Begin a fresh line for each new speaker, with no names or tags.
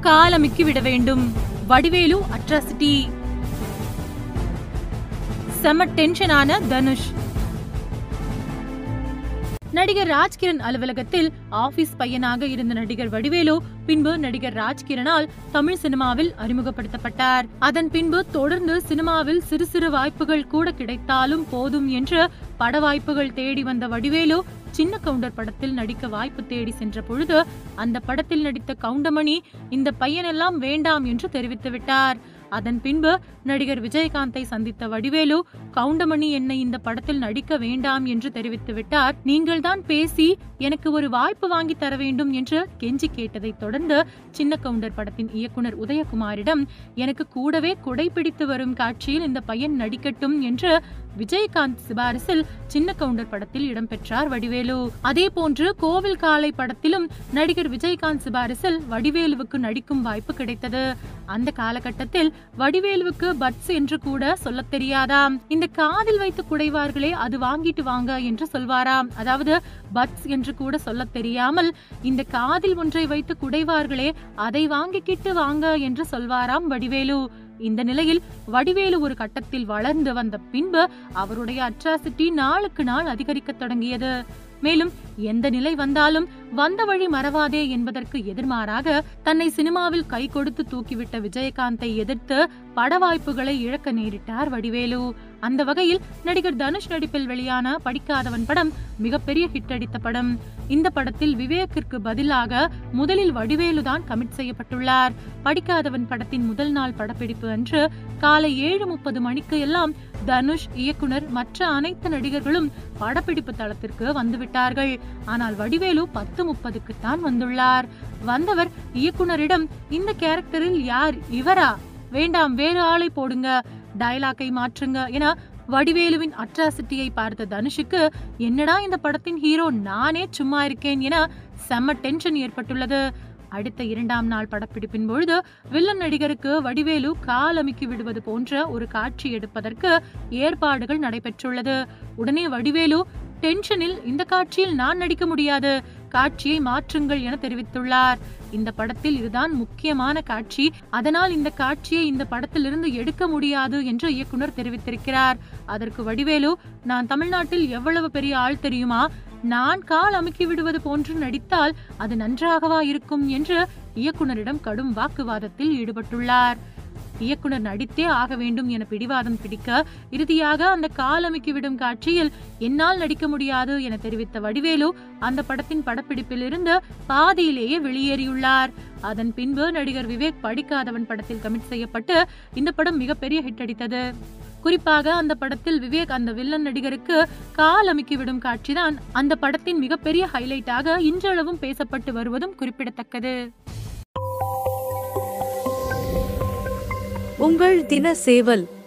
காலமிக்கி விட வேண்டும் வடிவேலு அட்ராசிட்டி செம டென்ஷனான தனுஷ் நடிகர் ராஜ்கிரண் அலுவலகத்தில் ஆபீஸ் பையனாக இருந்த நடிகர் வடிவேலு பின்பு நடிகர் ராஜ்கிரனால் தமிழ் சினிமாவில் அறிமுகப்படுத்தப்பட்டார் அதன் பின்பு தொடர்ந்து சினிமாவில் சிறு சிறு வாய்ப்புகள் கூட கிடைத்தாலும் போதும் என்று பட வாய்ப்புகள் தேடி வந்த வடிவேலு சின்ன கவுண்டர் படத்தில் நடிக்க வாய்ப்பு தேடி சென்ற பொழுது அந்த படத்தில் நடித்த கவுண்டமணி இந்த பையனெல்லாம் வேண்டாம் என்று தெரிவித்து விட்டார் அதன் பின்பு நடிகர் விஜயகாந்தை சந்தித்த வடிவேலு கவுண்டமணி என்னை இந்த படத்தில் நடிக்க வேண்டாம் என்று தெரிவித்து விட்டார் நீங்கள் தான் பேசி எனக்கு ஒரு வாய்ப்பு வாங்கி தர வேண்டும் என்று கெஞ்சி கேட்டதை தொடர்ந்து சின்ன கவுண்டர் படத்தின் இயக்குனர் உதயகுமாரிடம் எனக்கு கூடவே குடை பிடித்து வரும் காட்சியில் இந்த பையன் நடிக்கட்டும் என்று விஜயகாந்த் சிபாரிசில் சின்ன கவுண்டர் படத்தில் இடம்பெற்றார் வடிவேலு அதே போன்று கோவில் காலை படத்திலும் நடிகர் விஜயகாந்த் சிபாரிசில் வடிவேலுவுக்கு நடிக்கும் வாய்ப்பு கிடைத்தது அந்த காலகட்டத்தில் வடிவேலுவுக்கு பட்ஸ் என்று கூட சொல்லத் தெரியாதாம் இந்த காதில் வைத்து குடைவார்களே அது வாங்கிட்டு வாங்க என்று சொல்வாராம் அதாவது பட்ஸ் என்று கூட சொல்லத் தெரியாமல் இந்த காதில் ஒன்றை வைத்து குடைவார்களே அதை வாங்கிக்கிட்டு வாங்க என்று சொல்வாராம் வடிவேலு இந்த நிலையில் வடிவேலு ஒரு கட்டத்தில் வளர்ந்து வந்த பின்பு அவருடைய அட்ராசிட்டி நாளுக்கு நாள் அதிகரிக்கத் தொடங்கியது மேலும் எந்த நிலை வந்தாலும் வந்த வழி மறவாதே என்பதற்கு எதிர்மாறாக தன்னை சினிமாவில் கை கொடுத்து தூக்கிவிட்ட விஜயகாந்தை எதிர்த்து பட வாய்ப்புகளை இழக்க நேரிட்டார் வடிவேலு அந்த வகையில் நடிகர் தனுஷ் நடிப்பில் வெளியான படிக்காதவன் படம் மிகப்பெரிய ஹிட் அடித்த படம் இந்த படத்தில் விவேக்கிற்கு பதிலாக முதலில் வடிவேலு தான் கமிட் செய்யப்பட்டுள்ளார் படிக்காதவன் படத்தின் முதல் நாள் படப்பிடிப்பு அன்று காலை ஏழு முப்பது மணிக்கு எல்லாம் தனுஷ் இயக்குனர் மற்ற அனைத்து நடிகர்களும் படப்பிடிப்பு தளத்திற்கு வந்துவிட்டார்கள் ஆனால் வடிவேலு பத்து முப்பதுக்கு தான் வந்துள்ளார் வந்தவர் இயக்குனரிடம் இந்த கேரக்டரில் யார் இவரா வேண்டாம் வேறு ஆளை போடுங்க டயலாக்கை மாற்றுங்க என வடிவேலுவின் அட்ராசிட்டியை பார்த்த தனுஷுக்கு என்னடா இந்த படத்தின் ஹீரோ நானே சும்மா இருக்கேன் என செம்ம டென்ஷன் ஏற்பட்டுள்ளது அடுத்த இரண்டாம் நாள் படப்பிடிப்பின் பொழுது வில்லன் நடிகருக்கு வடிவேலு கால் அமுக்கி விடுவது போன்ற ஒரு காட்சி எடுப்பதற்கு ஏற்பாடுகள் நடைபெற்றுள்ளது உடனே வடிவேலு டென்ஷனில் இந்த காட்சியில் நான் நடிக்க முடியாது காட்சியை மாற்றுங்கள் என தெரிவித்துள்ளார் இந்த படத்தில் இதுதான் முக்கியமான காட்சி அதனால் இந்த காட்சியை இந்த படத்திலிருந்து எடுக்க முடியாது என்று இயக்குனர் தெரிவித்திருக்கிறார் அதற்கு வடிவேலு நான் தமிழ்நாட்டில் எவ்வளவு பெரிய ஆள் தெரியுமா நான் கால் அமுக்கி விடுவது போன்று நடித்தால் அது நன்றாகவா இருக்கும் என்று இயக்குனரிடம் கடும் வாக்குவாதத்தில் ஈடுபட்டுள்ளார் இயக்குனர் நடித்தே ஆக வேண்டும் என பிடிவாதம் பிடிக்க இறுதியாக அந்த கால் அமுக்கி விடும் காட்சியில் என்னால் நடிக்க முடியாது என தெரிவித்த வடிவேலு அந்த படத்தின் படப்பிடிப்பில் இருந்து பாதியிலேயே வெளியேறியுள்ளார் அதன் பின்பு நடிகர் விவேக் படிக்காதவன் படத்தில் கமிட் செய்யப்பட்டு இந்த படம் மிகப்பெரிய ஹிட் அடித்தது குறிப்பாக அந்த படத்தில் விவேக் அந்த வில்லன் நடிகருக்கு கால் அமுக்கி விடும் காட்சிதான் அந்த படத்தின் மிகப்பெரிய ஹைலைட்டாக இன்றளவும் பேசப்பட்டு வருவதும் குறிப்பிடத்தக்கது
உங்கள் தின சேவல்